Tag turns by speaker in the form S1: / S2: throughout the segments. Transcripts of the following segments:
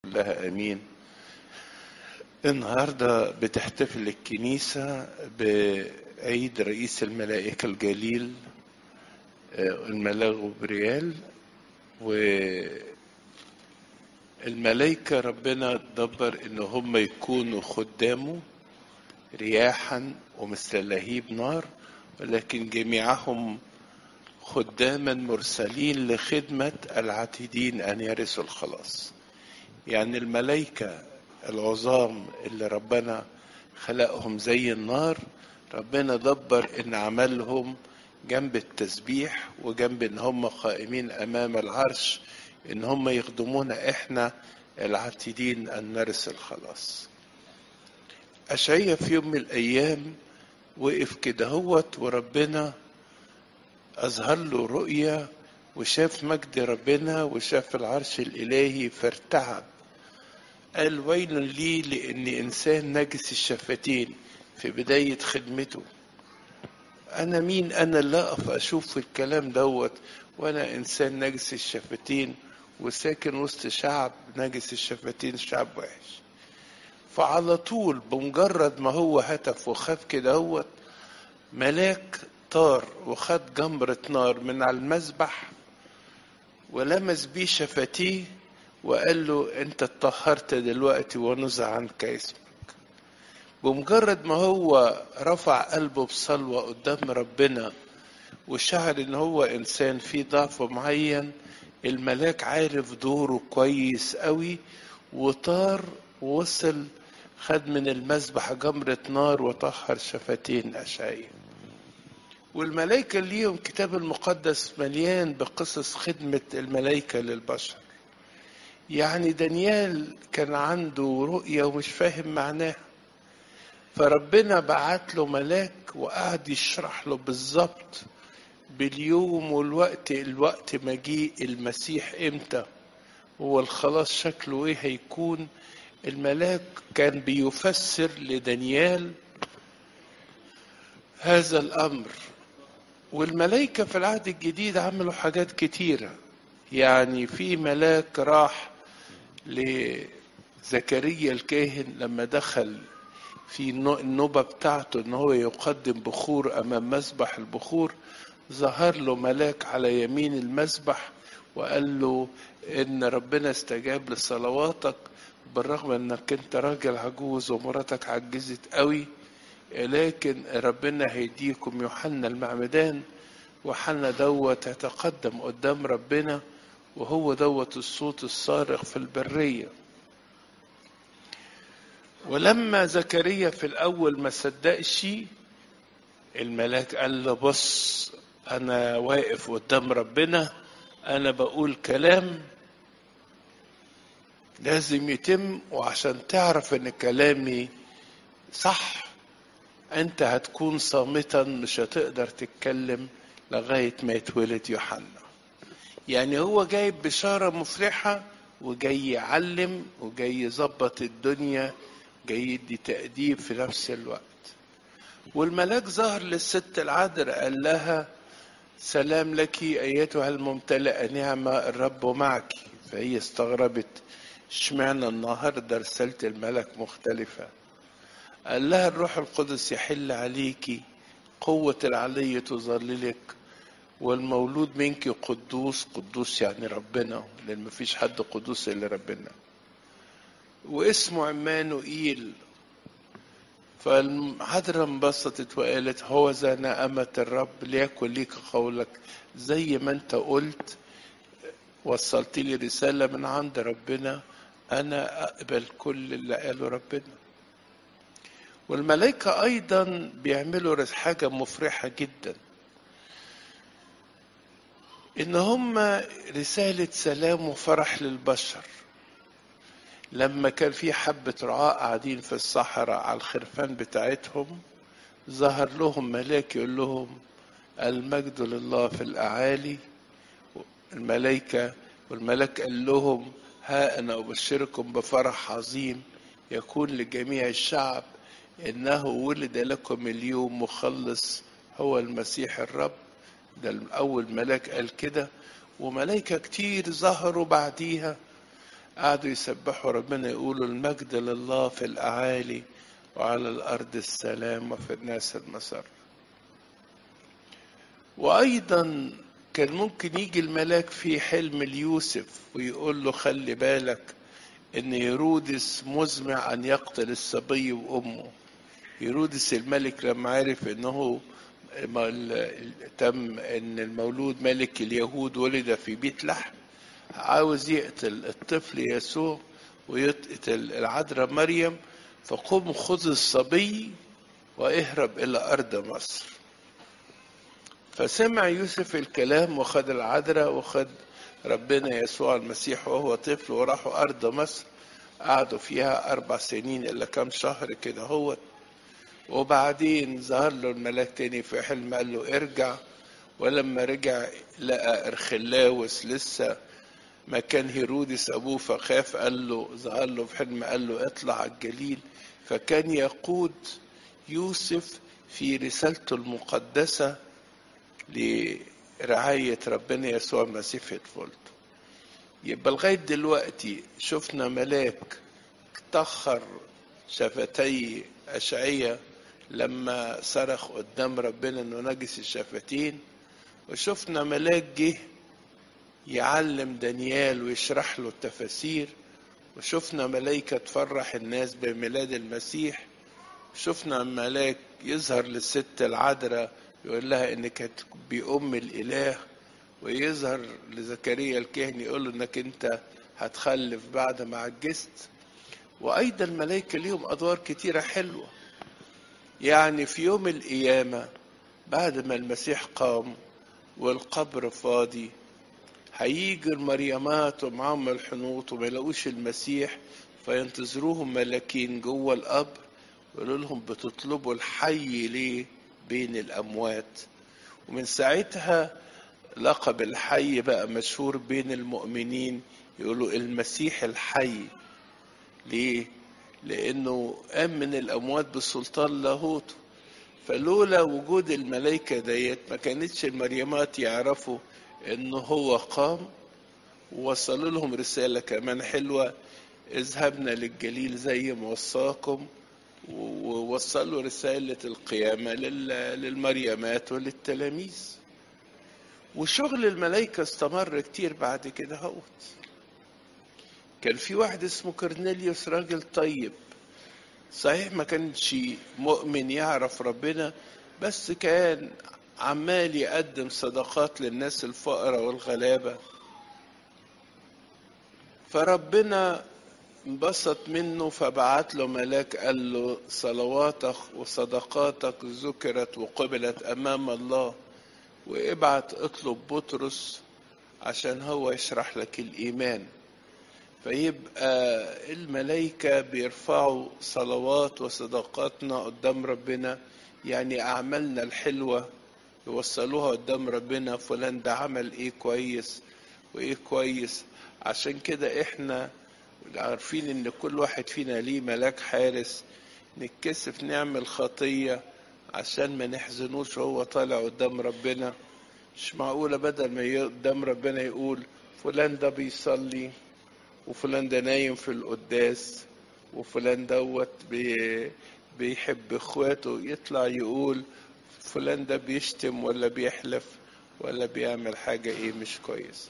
S1: لها امين النهارده بتحتفل الكنيسه بعيد رئيس الملائكه الجليل آه، الملاك غبريال والملائكه ربنا دبر ان هم يكونوا خدامه رياحا ومثل لهيب نار ولكن جميعهم خداما مرسلين لخدمة العاتدين أن يرثوا الخلاص يعني الملائكة العظام اللي ربنا خلقهم زي النار ربنا دبر ان عملهم جنب التسبيح وجنب ان هم قائمين امام العرش ان هم يخدمونا احنا العاتدين ان نرث الخلاص اشعيا في يوم من الايام وقف كده هوت وربنا اظهر له رؤية وشاف مجد ربنا وشاف العرش الالهي فارتعب قال ويل لي لاني انسان نجس الشفتين في بداية خدمته انا مين انا اللي اقف اشوف الكلام دوت وانا انسان نجس الشفتين وساكن وسط شعب نجس الشفتين شعب وحش فعلى طول بمجرد ما هو هتف وخاف كده هوت ملاك طار وخد جمرة نار من على المذبح ولمس بيه شفتيه وقال له انت اتطهرت دلوقتي ونزع عنك اسمك بمجرد ما هو رفع قلبه بصلوة قدام ربنا وشعر ان هو انسان فيه ضعف معين الملاك عارف دوره كويس قوي وطار ووصل خد من المذبح جمرة نار وطهر شفتين أشعيا والملائكة ليهم كتاب المقدس مليان بقصص خدمة الملائكة للبشر يعني دانيال كان عنده رؤية ومش فاهم معناها فربنا بعت له ملاك وقعد يشرح له بالظبط باليوم والوقت الوقت مجيء المسيح امتى هو الخلاص شكله ايه هيكون الملاك كان بيفسر لدانيال هذا الامر والملائكه في العهد الجديد عملوا حاجات كتيره يعني في ملاك راح لزكريا الكاهن لما دخل في النوبة بتاعته ان هو يقدم بخور امام مسبح البخور ظهر له ملاك على يمين المسبح وقال له ان ربنا استجاب لصلواتك بالرغم انك انت راجل عجوز ومراتك عجزت قوي لكن ربنا هيديكم يوحنا المعمدان وحنا دوت يتقدم قدام ربنا وهو دوت الصوت الصارخ في البرية ولما زكريا في الأول ما صدقش الملاك قال له بص أنا واقف قدام ربنا أنا بقول كلام لازم يتم وعشان تعرف ان كلامي صح انت هتكون صامتا مش هتقدر تتكلم لغاية ما يتولد يوحنا يعني هو جايب بشارة مفرحة وجاي يعلم وجاي يظبط الدنيا جاي يدي تأديب في نفس الوقت والملاك ظهر للست العذراء قال لها سلام لك أيتها الممتلئة نعمة الرب معك فهي استغربت اشمعنى النهارده رسالة الملك مختلفة قال لها الروح القدس يحل عليكي قوة العلي تظللك والمولود منك قدوس قدوس يعني ربنا لأن مفيش حد قدوس إلا ربنا واسمه عمانوئيل فالعذراء انبسطت وقالت هو ذا نعمة الرب ليكن ليك قولك زي ما انت قلت وصلت لي رسالة من عند ربنا أنا أقبل كل اللي قاله ربنا والملائكة أيضا بيعملوا حاجة مفرحة جدا إن هم رسالة سلام وفرح للبشر لما كان في حبة رعاة قاعدين في الصحراء على الخرفان بتاعتهم ظهر لهم ملاك يقول لهم المجد لله في الأعالي الملائكة والملاك قال لهم ها أنا أبشركم بفرح عظيم يكون لجميع الشعب إنه ولد لكم اليوم مخلص هو المسيح الرب ده أول ملاك قال كده وملائكة كتير ظهروا بعديها قعدوا يسبحوا ربنا يقولوا المجد لله في الأعالي وعلى الأرض السلام وفي الناس المسر وأيضا كان ممكن يجي الملاك في حلم ليوسف ويقول له خلي بالك ان هيرودس مزمع ان يقتل الصبي وامه هيرودس الملك لما عرف انه تم ان المولود ملك اليهود ولد في بيت لحم عاوز يقتل الطفل يسوع ويقتل العذراء مريم فقم خذ الصبي واهرب الى ارض مصر فسمع يوسف الكلام وخد العذراء وخد ربنا يسوع المسيح وهو طفل وراحوا أرض مصر قعدوا فيها أربع سنين إلا كام شهر كده هو وبعدين ظهر له الملاك تاني في حلم قال له ارجع ولما رجع لقى أرخلاوس لسه مكان هيرودس أبوه فخاف قال له ظهر له في حلم قال له اطلع على الجليل فكان يقود يوسف في رسالته المقدسة لرعاية ربنا يسوع المسيح في طفولته يبقى لغاية دلوقتي شفنا ملاك طخر شفتي أشعية لما صرخ قدام ربنا انه نجس الشفتين وشفنا ملاك جه يعلم دانيال ويشرح له التفاسير وشفنا ملايكة تفرح الناس بميلاد المسيح شفنا ملاك يظهر للست العذراء يقول لها انك هتبقي ام الاله ويظهر لزكريا الكهن يقول له انك انت هتخلف بعد ما عجزت وايضا الملائكه ليهم ادوار كتيره حلوه يعني في يوم القيامه بعد ما المسيح قام والقبر فاضي هيجي المريمات ومعاهم الحنوط وما يلاقوش المسيح فينتظروهم ملاكين جوه القبر يقولوا لهم بتطلبوا الحي ليه بين الأموات ومن ساعتها لقب الحي بقى مشهور بين المؤمنين يقولوا المسيح الحي ليه؟ لأنه قام من الأموات بسلطان لاهوته فلولا وجود الملائكة ديت ما كانتش المريمات يعرفوا إنه هو قام ووصلوا لهم رسالة كمان حلوة اذهبنا للجليل زي ما وصاكم ووصلوا رسالة القيامة للمريمات وللتلاميذ وشغل الملائكة استمر كتير بعد كده هوت كان في واحد اسمه كورنيليوس راجل طيب صحيح ما كانش مؤمن يعرف ربنا بس كان عمال يقدم صدقات للناس الفقراء والغلابة فربنا انبسط منه فبعت له ملاك قال له صلواتك وصدقاتك ذكرت وقبلت امام الله وابعت اطلب بطرس عشان هو يشرح لك الايمان فيبقى الملائكة بيرفعوا صلوات وصدقاتنا قدام ربنا يعني أعمالنا الحلوة يوصلوها قدام ربنا فلان ده عمل إيه كويس وإيه كويس عشان كده إحنا عارفين ان كل واحد فينا ليه ملاك حارس نتكسف نعمل خطية عشان ما نحزنوش وهو طالع قدام ربنا مش معقولة بدل ما قدام ربنا يقول فلان ده بيصلي وفلان ده نايم في القداس وفلان دوت بي بيحب اخواته يطلع يقول فلان ده بيشتم ولا بيحلف ولا بيعمل حاجة ايه مش كويس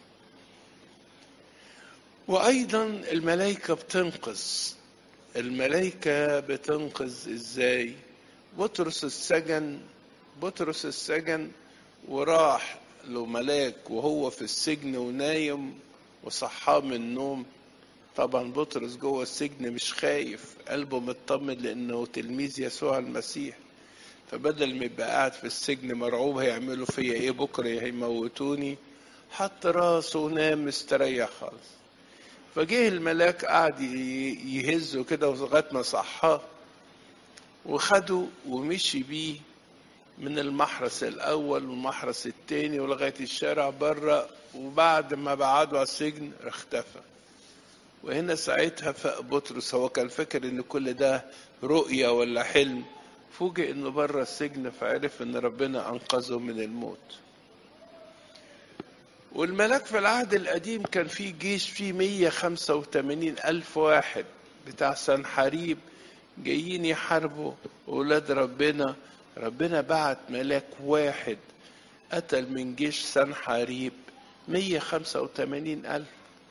S1: وأيضا الملائكة بتنقذ الملائكة بتنقذ إزاي بطرس السجن بطرس السجن وراح له ملاك وهو في السجن ونايم وصحاه من النوم طبعا بطرس جوه السجن مش خايف قلبه مطمن لانه تلميذ يسوع المسيح فبدل ما يبقى قاعد في السجن مرعوب هيعملوا فيا ايه بكره هيموتوني حط راسه ونام مستريح خالص فجه الملاك قعد يهزه كده لغايه ما صحاه وخده ومشي بيه من المحرس الاول والمحرس التاني ولغايه الشارع بره وبعد ما بعدوا على السجن اختفى وهنا ساعتها فاق بطرس هو كان فاكر ان كل ده رؤية ولا حلم فوجئ انه بره السجن فعرف ان ربنا انقذه من الموت والملاك في العهد القديم كان فيه جيش فيه 185 ألف واحد بتاع سنحريب جايين يحاربوا أولاد ربنا ربنا بعت ملاك واحد قتل من جيش سنحريب 185 ألف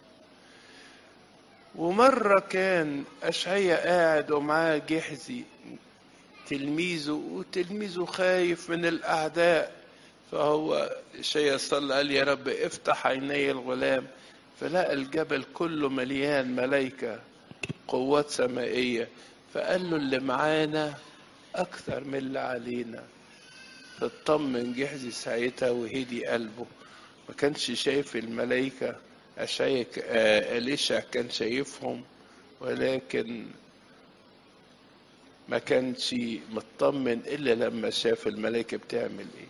S1: ومرة كان أشعية قاعد ومعاه جحزي تلميذه وتلميذه خايف من الأعداء فهو شيء صلى قال يا رب افتح عيني الغلام فلقى الجبل كله مليان ملايكة قوات سمائية فقال له اللي معانا أكثر من اللي علينا فاطمن جحزي ساعتها وهدي قلبه ما كانش شايف الملايكة أشعيا أليشع كان شايفهم ولكن ما كانش مطمن إلا لما شاف الملائكة بتعمل إيه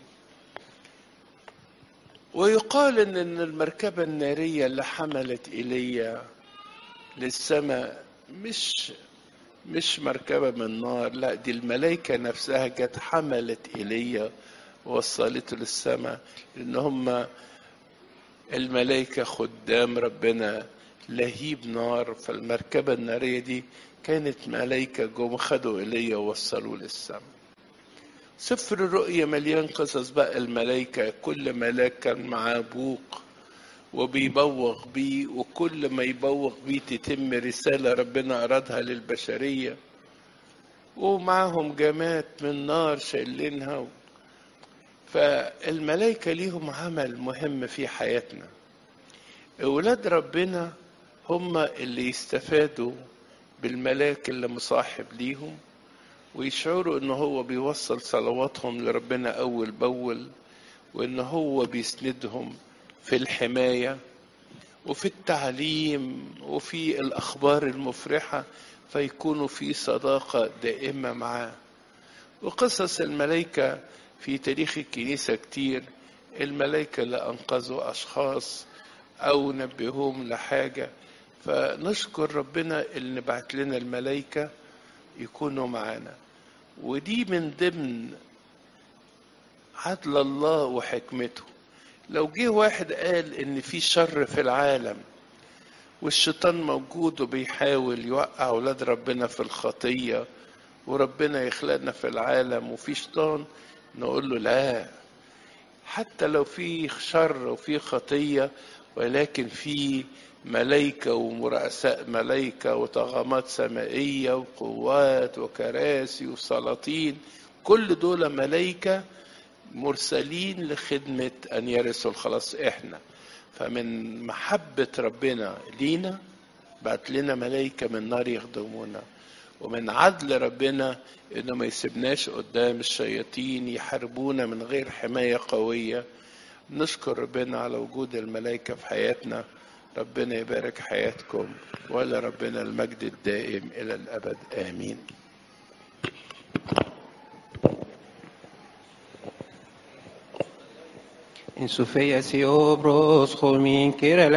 S1: ويقال إن إن المركبة النارية اللي حملت إيليا للسماء مش مش مركبة من نار لا دي الملائكة نفسها جت حملت إيليا ووصلته للسماء لأن هم الملائكة خدام ربنا لهيب نار فالمركبة النارية دي كانت ملائكة جم خدوا إيليا ووصلوه للسماء سفر الرؤيا مليان قصص بقى الملائكة كل ملاك كان معاه بوق وبيبوغ بيه وكل ما يبوغ بيه تتم رسالة ربنا أرادها للبشرية ومعهم جمات من نار شايلينها فالملائكة ليهم عمل مهم في حياتنا أولاد ربنا هم اللي يستفادوا بالملاك اللي مصاحب ليهم ويشعروا ان هو بيوصل صلواتهم لربنا اول باول وان هو بيسندهم في الحمايه وفي التعليم وفي الاخبار المفرحه فيكونوا في صداقه دائمه معاه وقصص الملائكه في تاريخ الكنيسه كتير الملائكه اللي انقذوا اشخاص او نبهوهم لحاجه فنشكر ربنا اللي بعت لنا الملائكه يكونوا معانا ودي من ضمن عدل الله وحكمته لو جه واحد قال ان في شر في العالم والشيطان موجود وبيحاول يوقع اولاد ربنا في الخطيه وربنا يخلقنا في العالم وفي شيطان نقول له لا حتى لو في شر وفي خطيه ولكن في ملايكة ورؤساء ملايكة وطغمات سمائية وقوات وكراسي وسلاطين كل دول ملايكة مرسلين لخدمة أن يرثوا الخلاص إحنا فمن محبة ربنا لينا بعت لنا ملايكة من نار يخدمونا ومن عدل ربنا انه ما يسيبناش قدام الشياطين يحاربونا من غير حماية قوية نشكر ربنا على وجود الملائكة في حياتنا ربنا يبارك حياتكم ولا ربنا المجد الدائم إلى الأبد آمين
S2: En su fe y así obros, Jolmin, que era